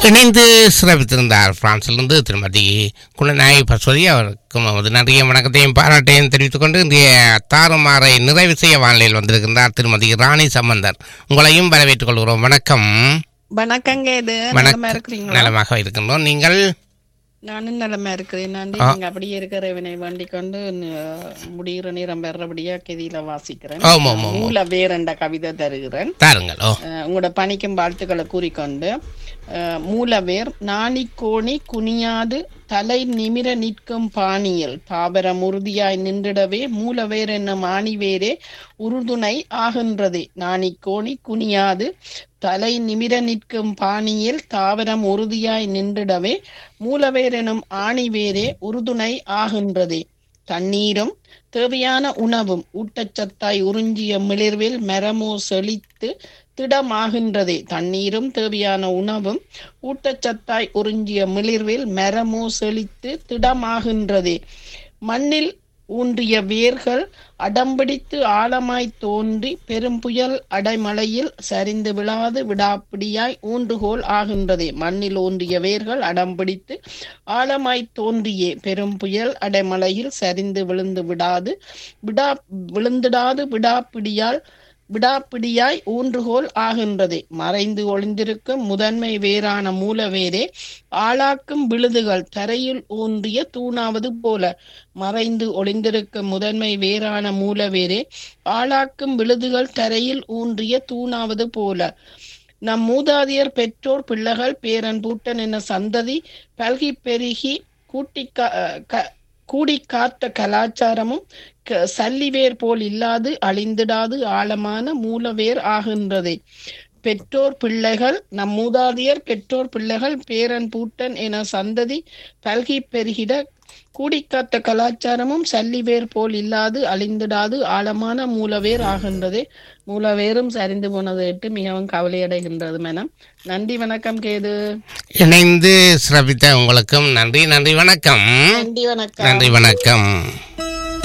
இணைந்து சிறப்பித்திருந்தார் பிரான்சிலிருந்து திருமதி குணநாயகி பசுவதி அவருக்கும் நமது நன்றிய வணக்கத்தையும் பாராட்டையும் தெரிவித்துக் கொண்டு இன்றைய தாறுமாறை நிறைவு செய்ய வானிலையில் வந்திருக்கின்றார் திருமதி ராணி சம்பந்தர் உங்களையும் வரவேற்றுக் கொள்கிறோம் வணக்கம் வணக்கங்க இது நலமா வணக்கம் இருக்கிறீங்களா நலமாக இருக்கின்றோம் நீங்கள் நானும் நலமா இருக்கிறேன் நன்றி ஆ. நீங்க அப்படியே இருக்கிற வினை வேண்டிக் கொண்டு ந- முடிகிற நேரம் பெறபடியா கெதியில வாசிக்கிறேன் ஆமாம் ஆமாம் ஆமாம். மூல வேறென்ற கவிதை தருகிறேன் தாருங்கள் ஓ அஹ், உங்களோட பணிக்கும் வாழ்த்துக்களை கூறிக்கொண்டு அஹ், மூலவேர் நாணிக்கோணி குனியாது தலை நிமிர நிற்கும் பாணியில் தாவரம் உறுதியாய் நின்றிடவே மூலவேர் என்னும் ஆணிவேரே உறுதுணை ஆகின்றதே நாணிக்கோணி குனியாது தலை நிமிர நிற்கும் பாணியில் தாவரம் உறுதியாய் நின்றிடவே மூலவேர் எனும் ஆணிவேரே உறுதுணை ஆகின்றதே தண்ணீரும் தேவையான உணவும் ஊட்டச்சத்தாய் உறிஞ்சிய மிளிர்வில் மரமோ செழித்து திடமாகின்றதே தண்ணீரும் தேவையான உணவும் ஊட்டச்சத்தாய் உறிஞ்சிய மிளிர்வில் மரமோ செழித்து திடமாகின்றதே மண்ணில் ஊன்றிய வேர்கள் அடம்பிடித்து ஆழமாய் தோன்றி பெரும் புயல் அடைமழையில் சரிந்து விழாது விடாப்பிடியாய் ஊன்றுகோல் ஆகின்றதே மண்ணில் ஊன்றிய வேர்கள் அடம்பிடித்து ஆழமாய் தோன்றியே பெரும் புயல் அடைமழையில் சரிந்து விழுந்து விடாது விடா விழுந்திடாது விடாப்பிடியால் விடாப்பிடியாய் ஊன்றுகோல் ஆகின்றதே மறைந்து ஒளிந்திருக்கும் முதன்மை வேரான மூலவேரே ஆளாக்கும் விழுதுகள் தரையில் ஊன்றிய தூணாவது போல மறைந்து ஒளிந்திருக்கும் முதன்மை வேரான மூலவேரே ஆளாக்கும் விழுதுகள் தரையில் ஊன்றிய தூணாவது போல நம் மூதாதையர் பெற்றோர் பிள்ளைகள் பேரன் பூட்டன் என சந்ததி பல்கி பெருகி கூட்டி கா- க- கூடி காத்த கலாச்சாரமும் க- சல்லிவேர் போல் இல்லாது அழிந்திடாது ஆழமான மூலவேர் ஆகின்றதே பெற்றோர் பிள்ளைகள் நம் மூதாதையர் பெற்றோர் பிள்ளைகள் பேரன் பூட்டன் என சந்ததி பல்கி பெருகிட கூடிக்காத்த கலாச்சாரமும் சல்லிவேர் போல் இல்லாது அழிந்திடாது ஆழமான மூலவேர் ஆகின்றதே மூலவேரும் சரிந்து போனதை இட்டு மிகவும் கவலையடைகின்றது மனம் நன்றி வணக்கம் கேது இணைந்து சிறப்பித்த உங்களுக்கும் நன்றி நன்றி வணக்கம் நன்றி வணக்கம் நன்றி வணக்கம்